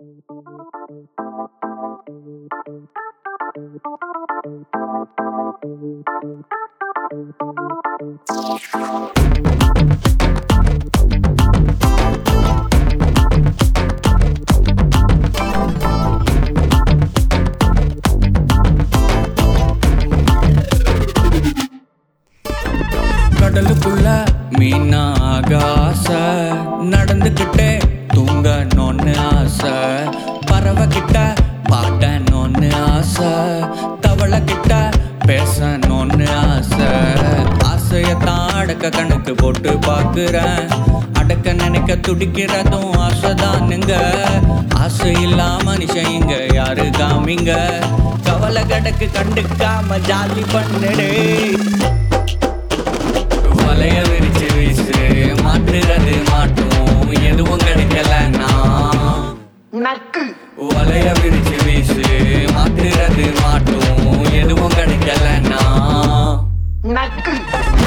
கடலுக்குள்ள மீனாக ஆசை நடந்துக்கிட்டே தூங்கணும்னு ஆசை பறவை கிட்ட பாடணும்னு ஆசை தவளை கிட்ட பேசணும்னு ஆசை ஆசையத்தான் அடக்க கணக்கு போட்டு பார்க்குறேன் அடக்க நினைக்க துடிக்கிறதும் ஆசைதானுங்க ஆசை இல்லாம மனுஷன் இங்க யாரு காமிங்க கவலை கடக்கு கண்டுக்காம ஜாலி பண்ணுடே வலைய விரிச்சு வீசு மாட்டுறது மாட்டும் எதுவும் கிடைக்கலன்னா நக்கு வலைய விரிச்சு வீசு மாட்டுறது மாட்டும் எதுவும் கிடைக்கலன்னா நக்கு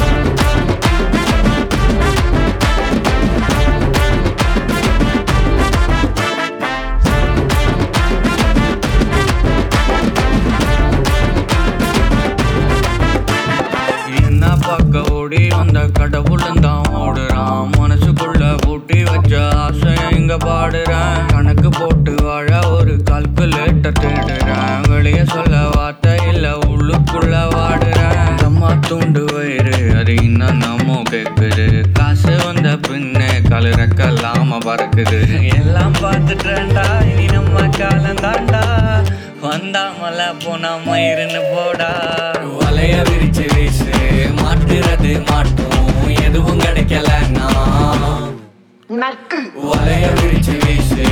என்ன பார்க்க ஓடி வந்த கடவுளும் தான் ஓடுறான் மனசுக்குள்ள பூட்டி வச்ச ஆசைய இங்க பாடுறேன் கணக்கு போட்டு வாழ ஒரு கால்குலேட்டர் தேடுறேன் வெளிய சொல்ல வார்த்தை இல்ல உள்ளுக்குள்ள வாடுறேன் அம்மா தூண்டு வயிறு அது இன்னும் நம்ம கேக்குது காசு வந்த பின்னே கலரக்கல்லாம பறக்குது எல்லாம் பார்த்துட்டேன்டா இனி நம்ம காலம் தாண்டா வந்தா மலை போனா மயிருன்னு போடா வலைய விரிச்சு வீசு மாட்டுறது மாட்டும் எதுவும் கிடைக்கலன்னா நக்கு வலைய விரிச்சு வீசு